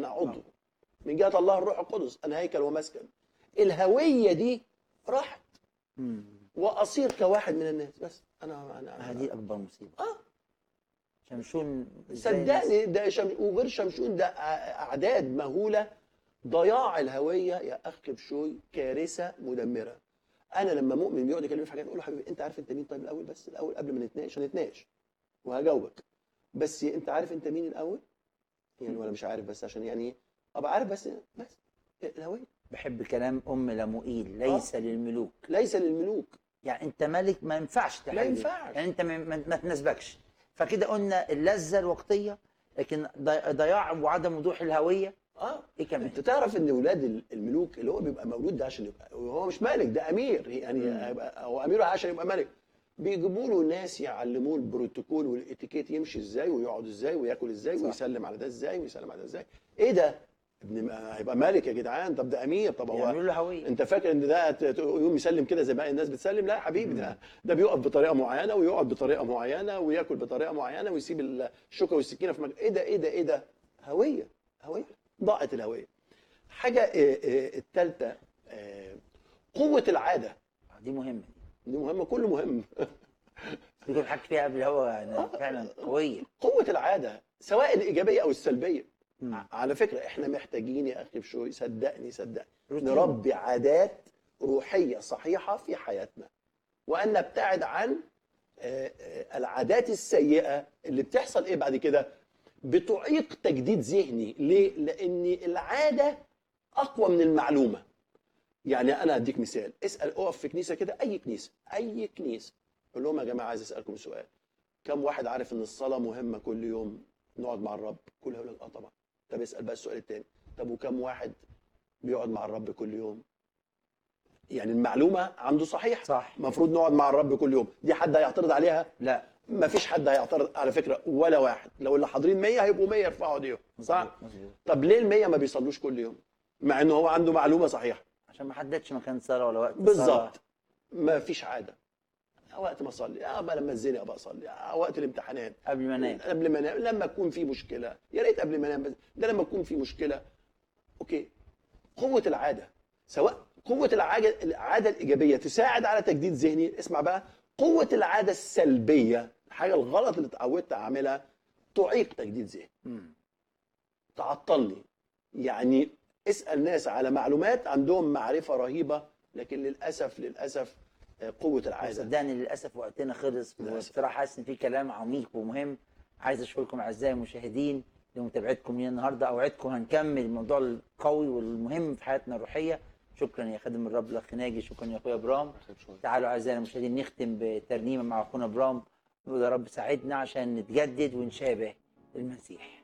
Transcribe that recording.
انا عضو من جهه الله الروح القدس انا هيكل ومسكن الهويه دي راحت مم. واصير كواحد من الناس بس انا انا هذه اكبر مصيبه اه شمشون إزاي الناس- صدقني ده شم... وغير شمشون ده أ- اعداد مهوله ضياع الهويه يا اخ بشوي كارثه مدمره انا لما مؤمن بيقعد يكلمني في حاجات اقول له حبيبي انت عارف انت مين طيب الاول بس الاول قبل ما نتناقش هنتناقش وهجاوبك بس انت عارف انت مين الاول يعني ولا مش عارف بس عشان يعني ابقى عارف بس بس الهويه بحب كلام ام لموئيل ليس للملوك ليس للملوك يعني انت ملك ما ينفعش تحارب. ينفعش. يعني انت ما, ما, ما تناسبكش فكده قلنا اللذه الوقتيه لكن ضي- ضياع وعدم وضوح الهويه اه ايه كمان انت تعرف ان ولاد الملوك اللي هو بيبقى مولود ده عشان يبقى هو مش ملك ده امير يعني مم. هيبقى هو امير عشان يبقى ملك بيجيبوا له ناس يعلموه البروتوكول والاتيكيت يمشي ازاي ويقعد ازاي وياكل ازاي صح. ويسلم على ده ازاي ويسلم على ده ازاي ايه ده ابن ما- هيبقى ملك يا جدعان طب ده امير طب هو يعملوا له هويه انت فاكر ان ده ت- ت- يقوم يسلم كده زي باقي الناس بتسلم لا يا حبيبي ده ده بيقف بطريقه معينه ويقعد بطريقه معينه وياكل بطريقه معينه ويسيب الشوكه والسكينه في مكان ايه ده ايه ده ايه ده هويه هويه ضاعت الهويه حاجه الثالثه قوه العاده دي مهمه دي مهمه كله مهم دي كنت حكيت فيها قبل هو يعني فعلا قويه قوه العاده سواء الايجابيه او السلبيه مم. ع- على فكره احنا محتاجين يا اخي بشوي صدقني صدقني روتين. نربي عادات روحيه صحيحه في حياتنا وان نبتعد عن آه، آه، العادات السيئه اللي بتحصل ايه بعد كده بتعيق تجديد ذهني ليه لان العاده اقوى من المعلومه يعني انا اديك مثال اسال اقف في كنيسه كده اي كنيسه اي كنيسه قول لهم يا جماعه عايز اسالكم سؤال كم واحد عارف ان الصلاه مهمه كل يوم نقعد مع الرب كل هيقول لك اه طبعا طب اسال بقى السؤال الثاني طب وكم واحد بيقعد مع الرب كل يوم يعني المعلومه عنده صحيح صح المفروض نقعد مع الرب كل يوم دي حد هيعترض عليها لا ما فيش حد هيعترض على فكره ولا واحد لو اللي حاضرين 100 هيبقوا 100 يرفعوا ايديهم صح مظبوط، مظبوط. طب ليه ال 100 ما بيصلوش كل يوم مع ان هو عنده معلومه صحيحه عشان ما حددش مكان صلاه ولا وقت صلاة. بالظبط ما فيش عاده وقت ما اصلي اه بقى لما اتزنق ابقى اصلي آه وقت الامتحانات قبل ما انام قبل ما انام لما تكون في مشكله يا ريت قبل ما انام بس ده لما تكون في مشكله اوكي قوه العاده سواء قوه العاده العاده الايجابيه تساعد على تجديد ذهني اسمع بقى قوه العاده السلبيه الحاجه الغلط اللي اتعودت اعملها تعيق تجديد ذهني مم. تعطلني يعني اسال ناس على معلومات عندهم معرفه رهيبه لكن للاسف للاسف آه، قوه العاده صدقني للاسف وقتنا خلص للأسف. وبصراحه حاسس ان في كلام عميق ومهم عايز اشكركم اعزائي المشاهدين لمتابعتكم لينا النهارده اوعدكم هنكمل الموضوع القوي والمهم في حياتنا الروحيه شكرا يا خادم الرب الاخ ناجي شكرا يا اخويا برام تعالوا اعزائي المشاهدين نختم بترنيمه مع اخونا برام نقول يا رب ساعدنا عشان نتجدد ونشابه المسيح